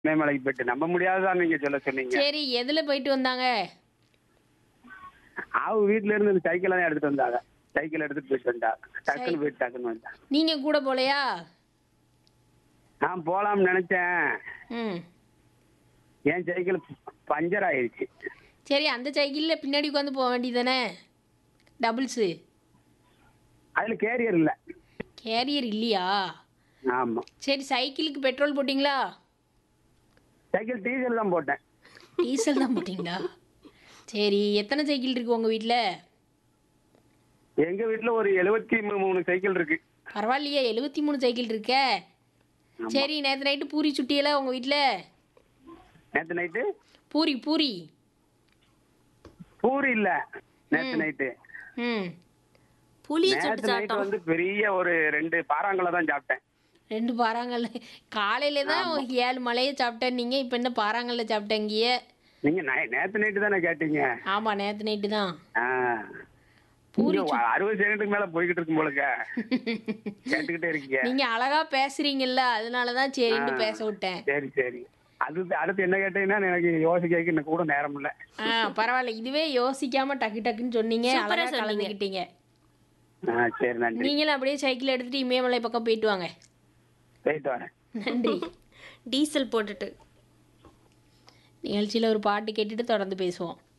மேமலைக்கு போயிட்டு நம்ப முடியாதுதான் நீங்க சொல்ல சொன்னீங்க சரி எதுல போயிட்டு வந்தாங்க அவங்க வீட்டுல இருந்து இந்த சைக்கிள் தான் எடுத்துட்டு வந்தாங்க சைக்கிள் எடுத்துட்டு போயிட்டு வந்தா டக்குன்னு போயிட்டு டக்குன்னு வந்தா நீங்க கூட போலையா நான் போலாம்னு நினைச்சேன் ம் என் சைக்கிள் பஞ்சர் ஆயிடுச்சு சரி அந்த சைக்கிள்ல பின்னாடி உட்காந்து போக வேண்டியதானே டபுள்ஸு அதுல கேரியர் இல்ல கேரியர் இல்லையா ஆமா சரி சைக்கிளுக்கு பெட்ரோல் போட்டிங்களா சைக்கிள் டீசல் தான் போட்டேன் டீசல் தான் போட்டிங்களா சரி எத்தனை சைக்கிள் இருக்கு உங்கள் வீட்டில் எங்க வீட்டுல ஒரு எழுபத்தி மூணு சைக்கிள் இருக்கு பரவாயில்லையே எழுபத்தி மூணு சைக்கிள் இருக்கே சரி நேற்று நைட்டு பூரி சுட்டியெல்லாம் உங்கள் வீட்டில் நேத்து நைட்டு பூரி பூரி பூரி இல்ல நேத்து நைட்டு ம் புளிய நேத்து சுட்டு நைட்டு வந்து பெரிய ஒரு ரெண்டு பாறாங்களை தான் சாப்பிட்டேன் ரெண்டு பாறாங்கல்ல காலையில தான் ஏழு மலையை சாப்பிட்டேன் நீங்கள் இப்போ என்ன பாறாங்கல்ல சாப்பிட்டேங்கிய நீங்க நை- நேத்து நைட்டு தானே கேட்டீங்க ஆமாம் நேற்று நைட்டு தான் ஆ. பூரி இங்க அறுபது செகண்டுக்கு மேல போய்கிட்டு இருக்கும் போலுக்க கேட்டுக்கிட்டே இருக்கீங்க நீங்கள் அழகா பேசுறீங்கல்ல அதனால தான் சரின்னு பேச விட்டேன் சரி சரி அது அடுத்து என்ன கேட்டீங்கன்னா எனக்கு யோசிக்க இன்னும் கூட நேரம் இல்ல ஆ பரவாயில்ல இதுவே யோசிக்காம டக்கு டக்குன்னு சொன்னீங்க சூப்பரா அழகா சொன்னீங்க. கலந்துக்கிட்டீங்க ஆ சரி நன்றி நீங்களும் அப்படியே சைக்கிள் எடுத்துட்டு இமயமலை பக்கம் போயிட்டு வாங்க போயிட்டு வரேன் நன்றி டீசல் போட்டுட்டு நிகழ்ச்சியில் ஒரு பாட்டு கேட்டுட்டு தொடர்ந்து பேசுவோம்